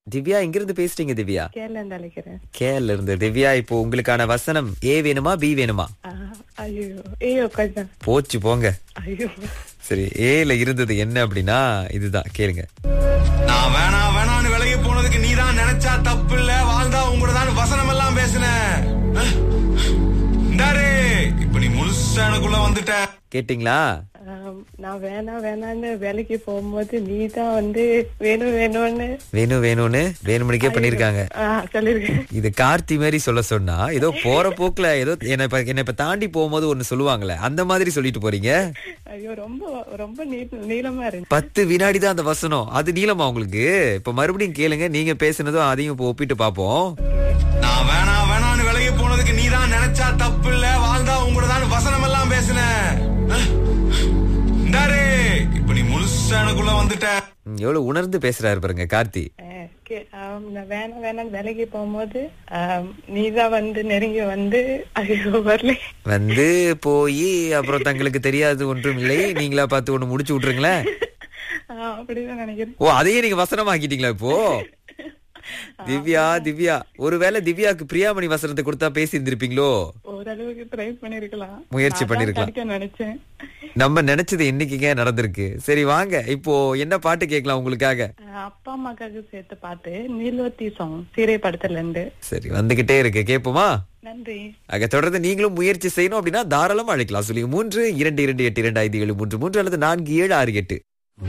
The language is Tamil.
திவ்யா எங்கிருந்து பேசுறீங்க திவ்யா கேரளா அழைக்கிறேன் கேரள இருந்து திவ்யா இப்போ உங்களுக்கான வசனம் ஏ வேணுமா பி வேணுமா ஐயோ ஐயோ கொஞ்சம் போச்சு போங்க ஐயோ சரி ஏல இருந்தது என்ன அப்படின்னா இதுதான் கேளுங்க நான் வேணா வேணான்னு விலகி போனதுக்கு நீ தான் நினைச்சா தப்பு இல்ல வாழ்ந்தா உங்களோட தான் வசனம் எல்லாம் பேசுன இந்தாரு இப்ப நீ முழுசா எனக்குள்ள வந்துட்ட கேட்டிங்களா ஆம், நான் வேணாம் வேணான்னு வேலைக்கு போகும்போது நீ தான் வந்து வேணும் வேணும்னு வேணும் வேணும்னு வேணுமணிக்கே பண்ணிருக்காங்க ஆ, சொல்லிருக்கேன் இது கார்த்தி மாதிரி சொல்ல சொன்னா ஏதோ போற போக்குல ஏதோ என்ன இப்ப என்ன இப்ப தாண்டி போகும்போது ஒண்ணு சொல்லுவாங்கல்ல அந்த மாதிரி சொல்லிட்டு போறீங்க ஐயோ ரொம்ப ரொம்ப நீ- நீளமா இருக்கு பத்து வினாடி தான் அந்த வசனம் அது நீளமா உங்களுக்கு இப்ப மறுபடியும் கேளுங்க நீங்க பேசுனதும் அதையும் இப்ப ஒப்பிட்டு பாப்போம் நான் வேணா வேணான்னு விலகி போனதுக்கு நீ தான் நினைச்சா தப்பு இல்ல வாழ்ந்தா உங்களோட தான் வசனம் எல்லாம் பேசுன இந்தாரு இப்ப நீ முழுசா எனக்குள்ள வந்துட்ட ம், எவ்வளவு உணர்ந்து பேசுறாரு பாருங்க கார்த்தி ஆ, கே- ஆம், நான் வேணாம் வேணாம் வேலைக்கு போகும்போது ஆம், நீதான் வந்து நெருங்கி வந்து ஐயோ வரல வந்து போய் அப்புறம் தங்களுக்கு தெரியாது ஒன்றும் இல்லை நீங்களா பார்த்து ஒண்ணு முடிச்சு விட்டுருங்களேன் ஆ, அப்படிதான் நினைக்கிறேன் ஓ அதையே நீங்க வசனமாக்கிட்டீங்களா இப்போ திவ்யா திவ்யா ஒருவேளை திவ்யாக்கு பிரியாமணி வசனத்தை கொடுத்தா பேசி இருந்திருப்பீங்களோ ஓரளவுக்கு ட்ரை பண்ணிருக்கலாம் முயற்சி நான் தான் பண்ணிருக்கலாம். கிடைக்க நினைச்சேன் நம்ம நினைச்சது என்னைக்குங்க நடந்திருக்கு சரி வாங்க இப்போ என்ன பாட்டு கேட்கலாம் உங்களுக்காக ஆ, அப்பா அம்மாக்காக சேர்த்து பார்த்து நீலோத்தி சாங் சீரை படத்துல இருந்து சரி வந்துகிட்டே இருக்கு கேட்போமா நன்றி ஆக தொடர்ந்து நீங்களும் முயற்சி செய்யணும் அப்படின்னா தாராளமா அழைக்கலாம் சொல்லி மூன்று இரண்டு இரண்டு எட்டு இரண்டு ஐந்து ஏழு மூன்று மூன்று அல்லது நான்கு ஏழு ஆறு எட்டு